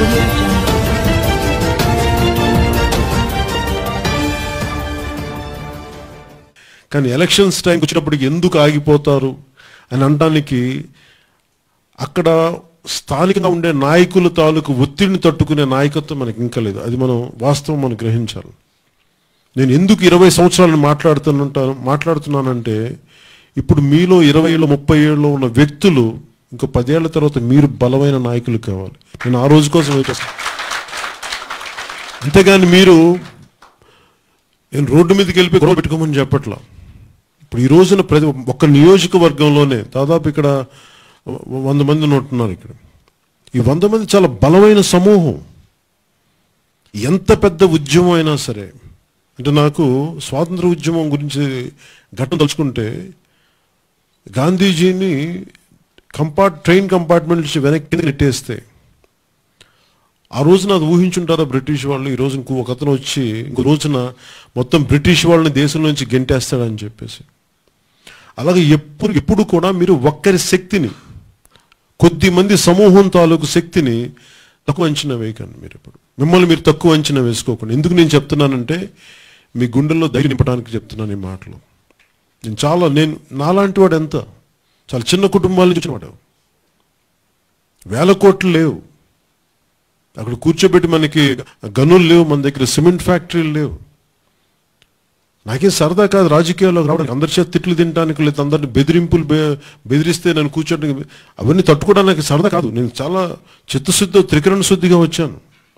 audio jungle. కానీ elections టైంకి వచ్చినప్పటికి ఎందుకు ఆగిపోతారు అని అనడానికి అక్కడ స్థానికంగా ఉండే నాయకుల తాలూకు ఒత్తిడిని తట్టుకునే నాయకత్వం మనకి ఇంకా లేదు అది మనం వాస్తవం మనం గ్రహించాలి నేను ఎందుకు ఇరవై సంవత్సరాలు మాట్లాడుతుంటాను మాట్లాడుతున్నానంటే ఇప్పుడు మీలో ఇరవై ఏళ్ళు ముప్పై ఏళ్ళు ఉన్న వ్యక్తులు ఇంకో పదేళ్ల తర్వాత మీరు బలమైన నాయకులు కావాలి నేను ఆ రోజు కోసం వెయిట్ చేస్తాను అంతేగాని మీరు నేను రోడ్డు మీదకి వెళ్ళి గొడవ పెట్టుకోమని చెప్పట్లా ఇప్పుడు ఈ రోజున ప్రతి ఒక్క నియోజకవర్గంలోనే దాదాపు ఇక్కడ వంద మంది ఉంటున్నారు ఇక్కడ ఈ వంద మంది చాలా బలమైన సమూహం ఎంత పెద్ద ఉద్యమం అయినా సరే అంటే నాకు స్వాతంత్ర ఉద్యమం గురించి ఘటన తలుచుకుంటే గాంధీజీని కంపార్ట్ ట్రైన్ కంపార్ట్మెంట్ నుంచి వెనక్కి నెట్టేస్తే ఆ రోజున అది ఊహించుంటారా బ్రిటిష్ వాళ్ళు ఈ రోజు ఇంకో ఒక అతను వచ్చి ఇంకో రోజున మొత్తం బ్రిటిష్ వాళ్ళని దేశం నుంచి గెంటేస్తాడని చెప్పేసి అలాగే ఎప్పుడు ఎప్పుడు కూడా మీరు ఒక్కరి శక్తిని కొద్ది మంది సమూహం తాలూకు శక్తిని తక్కువ అంచనా వేయకండి మీరు ఇప్పుడు మిమ్మల్ని మీరు తక్కువ అంచనా వేసుకోకండి ఎందుకు నేను చెప్తున్నానంటే మీ గుండెల్లో ధైర్యం నింపడానికి చెప్తున్నాను ఈ మాటలు నేను చాలా నేను నాలాంటి వాడు ఎంత చాలా చిన్న కుటుంబాల నుంచి వచ్చినవాడు వేల కోట్లు లేవు అక్కడ కూర్చోబెట్టి మనకి గనులు లేవు మన దగ్గర సిమెంట్ ఫ్యాక్టరీలు లేవు నాకేం సరదా కాదు రాజకీయాల్లో రావడానికి అందరి చేత తిట్లు తినడానికి లేదా అందరిని బెదిరింపులు బె- బెదిరిస్తే నేను కూర్చోడానికి అవన్నీ తట్టుకోవడానికి సరదా కాదు నేను చాలా చిత్తశుద్ధి త్రికరణ శుద్ధిగా వచ్చాను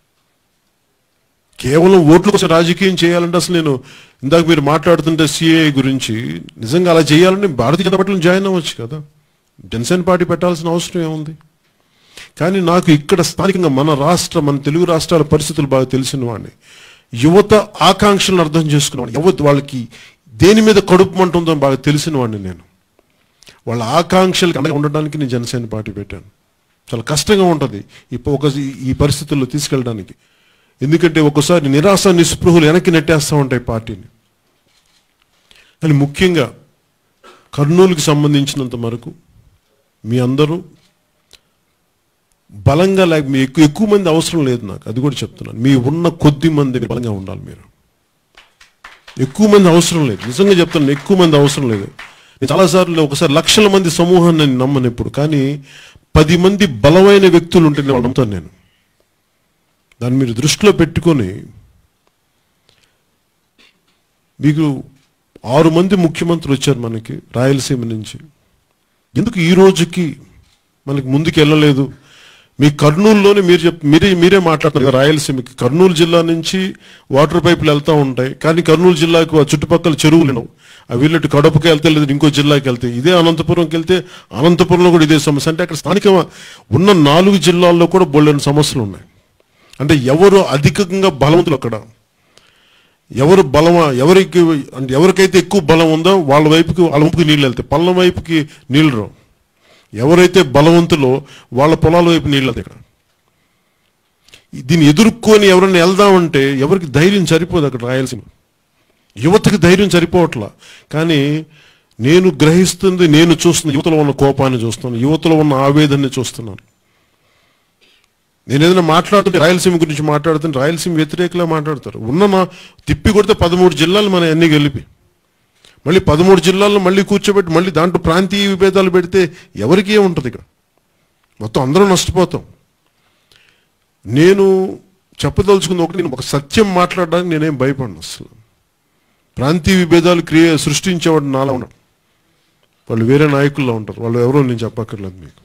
కేవలం ఓట్ల కోసం రాజకీయం చేయాలంటే అసలు నేను ఇందాక మీరు మాట్లాడుతుంటే సిఏ గురించి నిజంగా అలా చేయాలంటే భారతీయ జనతా పార్టీలో జాయిన్ అవ్వచ్చు కదా జనసేన పార్టీ పెట్టాల్సిన అవసరం ఏముంది కానీ నాకు ఇక్కడ స్థానికంగా మన రాష్ట్ర మన తెలుగు రాష్ట్రాల పరిస్థితులు బాగా తెలిసిన వాడిని యువత ఆకాంక్షలను అర్థం చేసుకున్నవాడిని యువత వాళ్ళకి దేని మీద కడుపు మంటుందో బాగా తెలిసిన వాడిని నేను వాళ్ళ ఆకాంక్షలకు అండగా ఉండడానికి నేను జనసేన పార్టీ పెట్టాను చాలా కష్టంగా ఉంటుంది ఈ ప- ఒక ఈ పరిస్థితుల్లో తీసుకెళ్ళడానికి ఎందుకంటే ఒక్కోసారి నిరాశ నిస్పృహలు వెనక్కి నెట్టేస్తూ ఉంటాయి పార్టీని కానీ ముఖ్యంగా కర్నూలుకి సంబంధించినంత వరకు మీ అందరూ బలంగా లేక మీ ఎక్కువ ఎక్కువ మంది అవసరం లేదు నాకు అది కూడా చెప్తున్నాను మీ ఉన్న కొద్ది మంది బలంగా ఉండాలి మీరు ఎక్కువ మంది అవసరం లేదు నిజంగా చెప్తాను ఎక్కువ మంది అవసరం లేదు నేను చాలాసార్లు ఒకసారి లక్షల మంది సమూహాన్ని నేను నమ్మను ఇప్పుడు కానీ పది మంది బలమైన వ్యక్తులు ఉంటే నేను నమ్ముతాను నేను దాన్ని మీరు దృష్టిలో పెట్టుకొని మీకు ఆరు మంది ముఖ్యమంత్రులు వచ్చారు మనకి రాయలసీమ నుంచి ఎందుకు ఈ రోజుకి మనకి ముందుకు వెళ్ళలేదు మీ కర్నూలులోనే మీరు చెప్ మీరే మీరే మాట్లాడుతున్నారు కదా రాయలసీమకి కర్నూలు జిల్లా నుంచి వాటర్ పైపులు వెళ్తూ ఉంటాయి కానీ కర్నూలు జిల్లాకు ఆ చుట్టుపక్కల చెరువులు లేవు అవి వెళ్ళట్టు కడపకి వెళ్తే లేదు ఇంకో జిల్లాకి వెళ్తే ఇదే అనంతపురంకి వెళ్తే అనంతపురంలో కూడా ఇదే సమస్య అంటే అక్కడ స్థానిక ఉన్న నాలుగు జిల్లాల్లో కూడా బోళ్ళని సమస్యలు ఉన్నాయి అంటే ఎవరు అధికంగా బలవంతులు అక్కడ ఎవరు బలమా ఎవరికి అంటే ఎవరికైతే ఎక్కువ బలం ఉందో వాళ్ళ వైపుకి వాళ్ళ వైపుకి నీళ్ళు వెళ్తాయి పళ్ళ వైపుకి నీళ్ళు రావు ఎవరైతే బలవంతులో వాళ్ళ పొలాల వైపు నీళ్ళు వెళ్తాయి ఇక్కడ దీన్ని ఎదుర్కొని ఎవరైనా వెళ్దామంటే ఎవరికి ధైర్యం సరిపోదు అక్కడ రాయలసీమ యువతకి ధైర్యం సరిపోవట్లా కానీ నేను గ్రహిస్తుంది నేను చూస్తున్న యువతలో ఉన్న కోపాన్ని చూస్తున్నాను యువతలో ఉన్న ఆవేదనని చూస్తున్నాను నేను ఏదైనా మాట్లాడుతుంటే రాయలసీమ గురించి మాట్లాడుతుంటే రాయలసీమ వ్యతిరేకలా మాట్లాడతారు ఉన్న మా తిప్పి కొడితే పదమూడు జిల్లాలు మన అన్ని కలిపి మళ్ళీ పదమూడు జిల్లాల్లో మళ్ళీ కూర్చోబెట్టి మళ్ళీ దాంట్లో ప్రాంతీయ విభేదాలు పెడితే ఎవరికి ఏముంటుంది ఇక్కడ మొత్తం అందరం నష్టపోతాం నేను చెప్పదలుచుకుంది ఒకటి నేను ఒక సత్యం మాట్లాడడానికి నేనేం భయపడను అసలు ప్రాంతీయ విభేదాలు క్రియ సృష్టించేవాడు నాలా ఉండడు వాళ్ళు వేరే నాయకుల్లో ఉంటారు వాళ్ళు ఎవరో నేను చెప్పక్కర్లేదు మీకు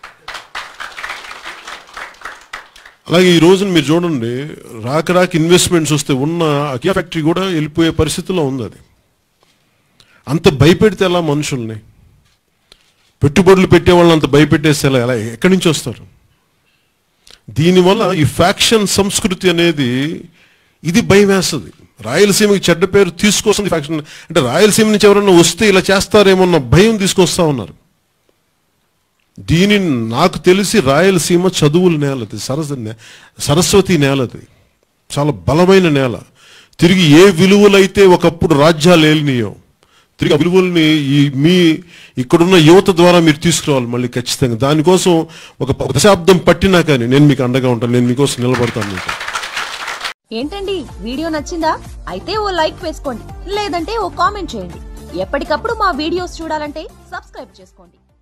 అలాగే ఈ రోజున మీరు చూడండి రాక రాక ఇన్వెస్ట్మెంట్స్ వస్తే ఉన్న అకియా ఫ్యాక్టరీ కూడా వెళ్ళిపోయే పరిస్థితిలో ఉంది అది అంత భయపెడితే ఎలా మనుషుల్ని పెట్టుబడులు పెట్టే వాళ్ళని అంత భయపెట్టేస్తే ఎలా ఎలా ఎక్కడి నుంచి వస్తారు దీనివల్ల ఈ ఫ్యాక్షన్ సంస్కృతి అనేది ఇది భయం వేస్తుంది రాయలసీమకి చెడ్డ పేరు తీసుకొస్తుంది ఫ్యాక్షన్ అంటే రాయలసీమ నుంచి ఎవరైనా వస్తే ఇలా చేస్తారేమన్న భయం తీసుకొస్తా ఉన్నారు దీని నాకు తెలిసి రాయలసీమ చదువుల నేలది సరస్వ సరస్వతి నేలది చాలా బలమైన నేల తిరిగి ఏ విలువలైతే ఒకప్పుడు రాజ్యాలు ఏలినాయో తిరిగి ఆ విలువల్ని ఈ మీ ఇక్కడున్న యువత ద్వారా మీరు తీసుకురావాలి మళ్ళీ ఖచ్చితంగా దానికోసం ఒక ప- దశాబ్దం పట్టినా కానీ నేను మీకు అండగా ఉంటాను నేను మీకోసం నిలబడతాను మీకు ఏంటండి వీడియో నచ్చిందా అయితే ఓ లైక్ వేసుకోండి లేదంటే ఓ కామెంట్ చేయండి ఎప్పటికప్పుడు మా వీడియోస్ చూడాలంటే సబ్స్క్రైబ్ చేసుకోండి